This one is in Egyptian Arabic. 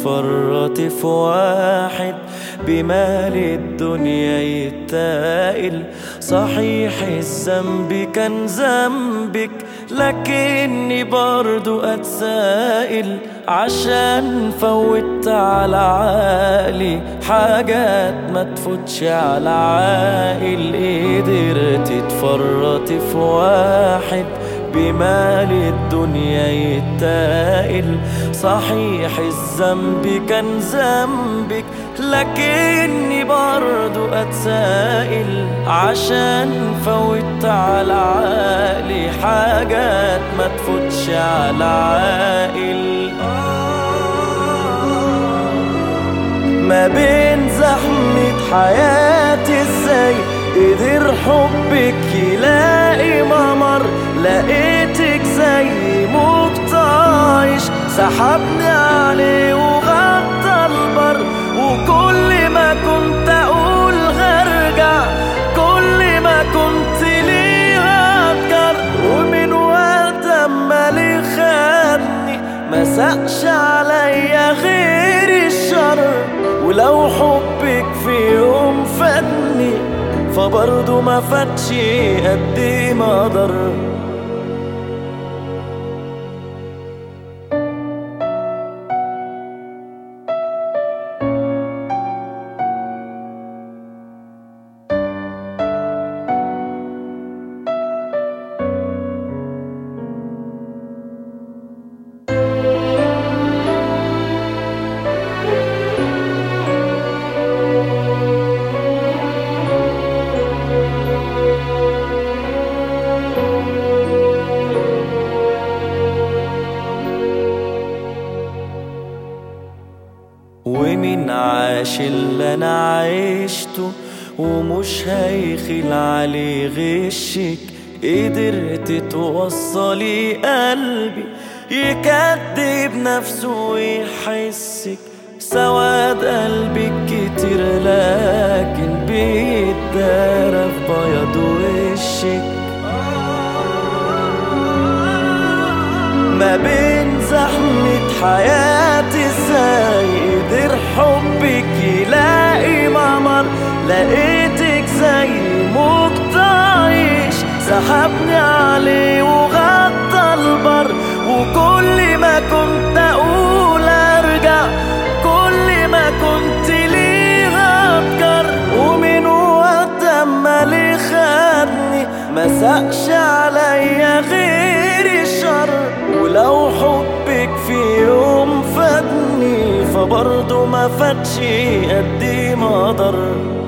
تتفرط في واحد بمال الدنيا يتائل صحيح الذنب كان ذنبك لكني برضو اتسائل عشان فوت على عقلي حاجات ما تفوتش على عاقل قدرت تتفرط في واحد بمال الدنيا يتائل صحيح الذنب كان ذنبك لكني برضو اتسائل عشان فوت على عقلي حاجات ما تفوتش على عاقل ما بين زحمة حياتي ازاي قدر حبك يلاقي ممر لقيتك زي موج طايش سحبني عليه وغطى البر وكل ما كنت اقول هرجع كل ما كنت ليها اتجر ومن وقت اما لي خدني ما سقش عليا غير الشر ولو حبك في يوم فاتني فبرضه ما فاتش قد ما ضر ومين عاش اللي انا عشته ومش هيخل عليه غشك قدرت توصلي قلبي يكدب نفسه ويحسك سواد قلبك كتير لكن بيتدارى في بياض وشك ما بين زحمة حياتي ازاي قدر حبك يلاقي ممر لقيتك زي موج طايش سحبني عليه وغطى البر وكل ما كنت اقول ارجع كل ما كنت ليها اتجر ومن وقت اما لي خدني ما سقش عليا غير الشر ولو حبك في يوم فادني فبرضه ما فاتش قد ما ضر